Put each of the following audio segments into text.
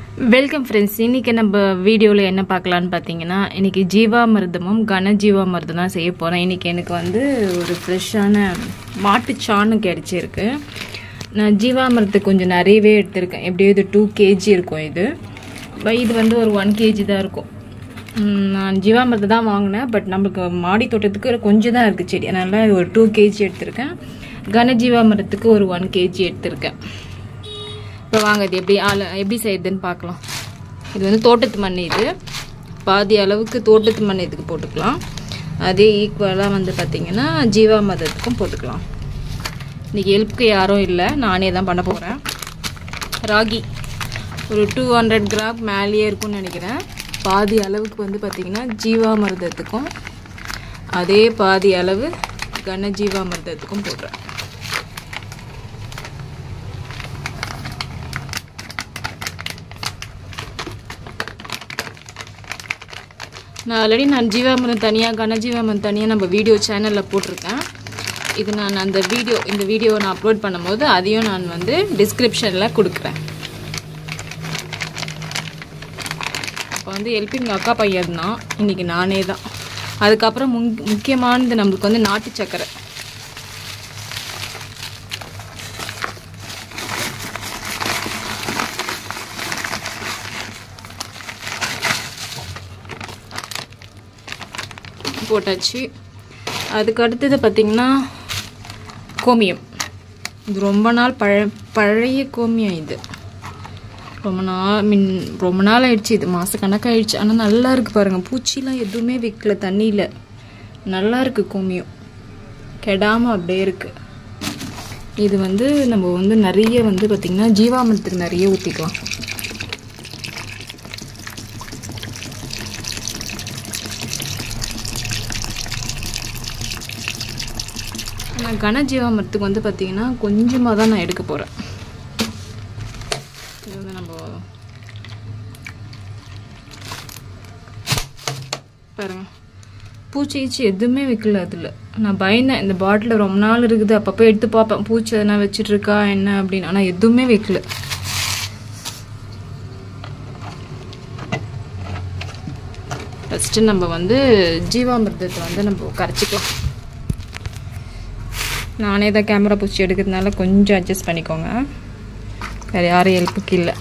welcome friends இன்றைக்கி நம்ம வீடியோவில் என்ன பார்க்கலான்னு பார்த்தீங்கன்னா இன்றைக்கி ஜீவாமிர்தமும் கனஜீவாமிர்தம் தான் செய்ய போகிறேன் இன்றைக்கி எனக்கு வந்து ஒரு ஃப்ரெஷ்ஷான மாட்டுச்சாணம் கிடச்சிருக்கு நான் ஜீவாமிர்தத்தை கொஞ்சம் நிறையவே எடுத்திருக்கேன் எப்படியும் இது டூ கேஜி இருக்கும் இது ப- இது வந்து ஒரு ஒன் கேஜி தான் இருக்கும் ம், நான் ஜீவாமிர்தம் தான் வாங்கினேன் பட் நம்மளுக்கு மாடி தோட்டத்துக்கு கொஞ்சம் தான் இருக்குது செடி அதனால் இது ஒரு டூ கேஜி எடுத்திருக்கேன் கனஜீவாமிர்தத்துக்கு ஒரு ஒன் கேஜி எடுத்திருக்கேன் இப்போ வாங்க இது எப்படி ஆள எப்படி செய்யுதுன்னு பார்க்கலாம் இது வந்து தோட்டத்து மண் இது பாதி அளவுக்கு தோட்டத்து மண் இதுக்கு போட்டுக்கலாம் அதே ஈக்குவலாக வந்து பார்த்திங்கன்னா ஜீவாமதத்துக்கும் போட்டுக்கலாம் இன்றைக்கி ஹெல்ப்புக்கு யாரும் இல்லை நானே தான் பண்ண போகிறேன் ராகி ஒரு டூ ஹண்ட்ரட் கிராம் மேலேயே இருக்கும்னு நினைக்கிறேன் பாதி அளவுக்கு வந்து பார்த்திங்கன்னா ஜீவாமிர்தத்துக்கும் அதே பாதி அளவு கன ஜீவாமிர்தத்துக்கும் போடுறேன் நான் ஆல்ரெடி நான் ஜீவாமிரம் தனியாக கனஜீவாமிரம் தனியாக நம்ம வீடியோ சேனலில் போட்டிருக்கேன் இது நான் அந்த வீடியோ இந்த வீடியோவை நான் அப்லோட் பண்ணும்போது அதையும் நான் வந்து டிஸ்கிரிப்ஷனில் கொடுக்குறேன் இப்போ வந்து ஹெல்பிங் அக்கா பையன் தான் இன்றைக்கி நானே தான் அதுக்கப்புறம் முக் முக்கியமானது நம்மளுக்கு வந்து நாட்டு சக்கரை போட்டாச்சு அதுக்கு அடுத்தது பார்த்திங்கன்னா கோமியம் இது ரொம்ப நாள் பழ பழைய கோமியம் இது ரொம்ப நாள் மின் ரொம்ப நாள் ஆயிடுச்சு இது மாதக்கணக்காயிடுச்சு ஆனால் நல்லா இருக்குது பாருங்கள் பூச்சிலாம் எதுவுமே வைக்கல தண்ணியில் நல்லா இருக்குது கோமியம் கெடாமல் அப்படியே இருக்குது இது வந்து நம்ம வந்து நிறைய வந்து பார்த்திங்கன்னா ஜீவாமிரத்துக்கு நிறைய ஊற்றிக்கலாம் நான் கனஜீவாமிரத்துக்கு வந்து பார்த்தீங்கன்னா கொஞ்சமாக தான் நான் எடுக்க போகிறேன் இது வந்து நம்ம பாருங்க பூச்சி கீச்சி எதுவுமே வைக்கல அதில் நான் பயந்தேன் இந்த பாட்டில் ரொம்ப நாள் இருக்குது அப்பப்போ எடுத்து பார்ப்பேன் பூச்சி எதனா வச்சிட்டு இருக்கா என்ன அப்படின்னு ஆனால் எதுவுமே வைக்கல ஃபஸ்ட்டு நம்ம வந்து ஜீவாமிர்தத்தை வந்து நம்ம கரைச்சிக்கலாம் நானே தான் கேமரா பிடிச்சி எடுக்கிறதுனால கொஞ்சம் அட்ஜஸ்ட் பண்ணிக்கோங்க வேறு யாரும் ஹெல்ப்புக்கு இல்லை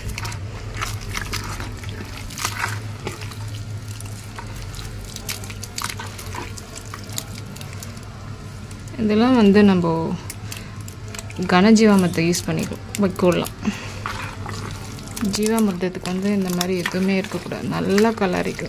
இதெல்லாம் வந்து நம்ம கனஜீவாமிரத்தை யூஸ் பண்ணிக்கலாம் வைக்கலாம் ஜீவாமிர்தத்துக்கு வந்து இந்த மாதிரி எதுவுமே இருக்கக்கூடாது நல்லா கலரிக்கு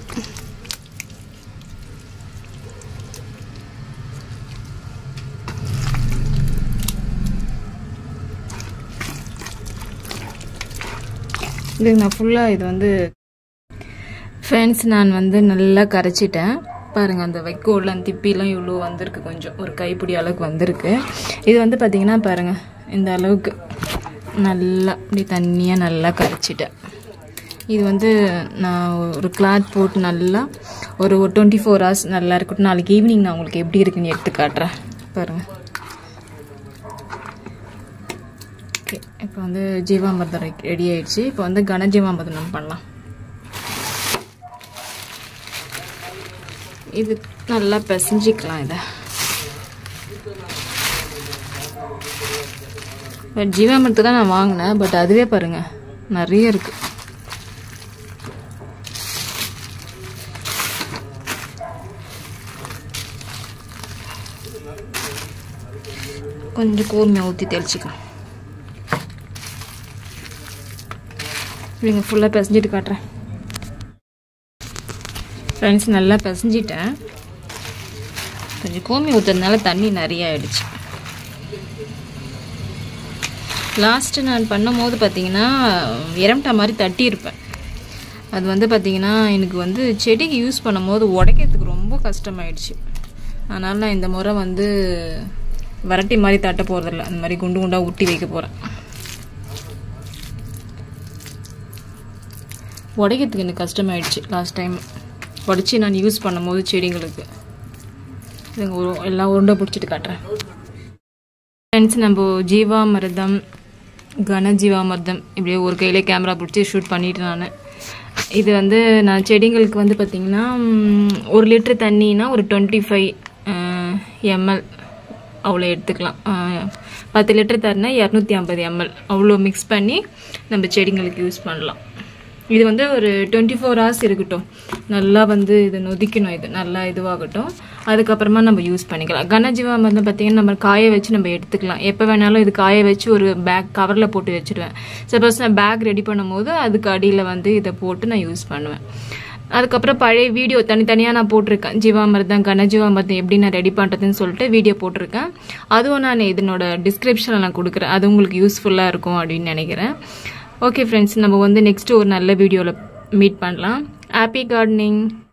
இதுக்கு நான் ஃபுல்லாக இது வந்து ஃப்ரெண்ட்ஸ் நான் வந்து நல்லா கரைச்சிட்டேன் பாருங்கள் அந்த வைக்கோல்லாம் திப்பிலாம் இவ்வளோ வந்திருக்கு கொஞ்சம் ஒரு கைப்பிடி அளவுக்கு வந்திருக்கு இது வந்து பார்த்திங்கன்னா பாருங்கள் இந்த அளவுக்கு நல்லா இப்படி தண்ணியாக நல்லா கரைச்சிட்டேன் இது வந்து நான் ஒரு கிளாத் போட்டு நல்லா ஒரு டுவெண்ட்டி ஃபோர் ஹவர்ஸ் நல்லா இருக்கட்டும் நாளைக்கு ஈவினிங் நான் உங்களுக்கு எப்படி இருக்குன்னு எடுத்து காட்டுறேன் பாருங்கள் ஓகே இப்போ வந்து ஜீவாமிர்தம் ரெடி ஆயிடுச்சு இப்போ வந்து கனஜீவாமிர்தம் நம்ம பண்ணலாம் இது நல்லா பிசைஞ்சிக்கலாம் இதை பட் ஜீவாமிர்தத்தை தான் நான் வாங்கினேன் பட் அதுவே பாருங்க நிறைய இருக்கு கொஞ்சம் கோமியம் ஊற்றி தெளிச்சிக்கலாம் நீங்கள் ஃபுல்லாக பிசைஞ்சிட்டு காட்டுறேன் ஃப்ரெண்ட்ஸ் நல்லா பிசைஞ்சிட்டேன் கொஞ்சம் கோமி ஊற்றுறதுனால தண்ணி நிறைய ஆயிடுச்சு லாஸ்ட்டு நான் பண்ணும்போது பார்த்தீங்கன்னா இரம்டா மாதிரி தட்டியிருப்பேன் அது வந்து பார்த்தீங்கன்னா எனக்கு வந்து செடிக்கு யூஸ் பண்ணும்போது உடைக்கிறதுக்கு ரொம்ப கஷ்டமாயிடுச்சு அதனால் நான் இந்த முறை வந்து வரட்டி மாதிரி தட்ட போகிறதில்ல அந்த மாதிரி குண்டு குண்டாக ஊட்டி வைக்க போகிறேன் உடைக்கிறதுக்கு எனக்கு கஷ்டமாயிடுச்சு லாஸ்ட் டைம் உடச்சி நான் யூஸ் பண்ணும்போது செடிங்களுக்கு இதுங்க ஒரு எல்லாம் உருண்டை பிடிச்சிட்டு காட்டுறேன் ஃப்ரெண்ட்ஸ் நம்ம ஜீவாமிர்தம் கனஜீவாமிர்தம் இப்படியே ஒரு கையிலே கேமரா பிடிச்சி ஷூட் பண்ணிட்டு நான் இது வந்து நான் செடிங்களுக்கு வந்து பார்த்திங்கன்னா ம், ஒரு லிட்டர் தண்ணினா ஒரு டுவெண்ட்டி ஃபைவ் எம்எல் அவ்வளோ எடுத்துக்கலாம் அஹ், பத்து லிட்டர் தரனா இரநூத்தி ஐம்பது எம்எல் அவ்வளோ மிக்ஸ் பண்ணி நம்ம செடிங்களுக்கு யூஸ் பண்ணலாம் இது வந்து ஒரு டுவெண்ட்டி ஃபோர் ஹவர்ஸ் இருக்கட்டும் நல்லா வந்து இது நொதிக்கணும் இது நல்லா இதுவாகட்டும் அதுக்கப்புறமா நம்ம யூஸ் பண்ணிக்கலாம் கனஜீவா வந்து பார்த்தீங்கன்னா நம்ம காய வச்சு நம்ம எடுத்துக்கலாம் எப்போ வேணாலும் இது காய வச்சு ஒரு பேக் கவரில் போட்டு வச்சுடுவேன் சப்போஸ் நான் பேக் ரெடி பண்ணும்போது அதுக்கு அடியில் வந்து இதை போட்டு நான் யூஸ் பண்ணுவேன் அதுக்கப்புறம் பழைய வீடியோ தனித்தனியாக நான் போட்டிருக்கேன் ஜீவாமிர்தம் கனஜீவாமிர்தம் எப்படி நான் ரெடி பண்ணுறதுன்னு சொல்லிட்டு வீடியோ போட்டிருக்கேன் அதுவும் நான் இதனோட டிஸ்கிரிப்ஷனில் நான் கொடுக்குறேன் அது உங்களுக்கு யூஸ்ஃபுல்லாக இருக்கும் அப்படின்னு நினைக்கிறேன் ஓகே ஃப்ரெண்ட்ஸ் நம்ம வந்து நெக்ஸ்ட் ஒரு நல்ல வீடியோவில் மீட் பண்ணலாம் ஹாப்பி கார்டனிங்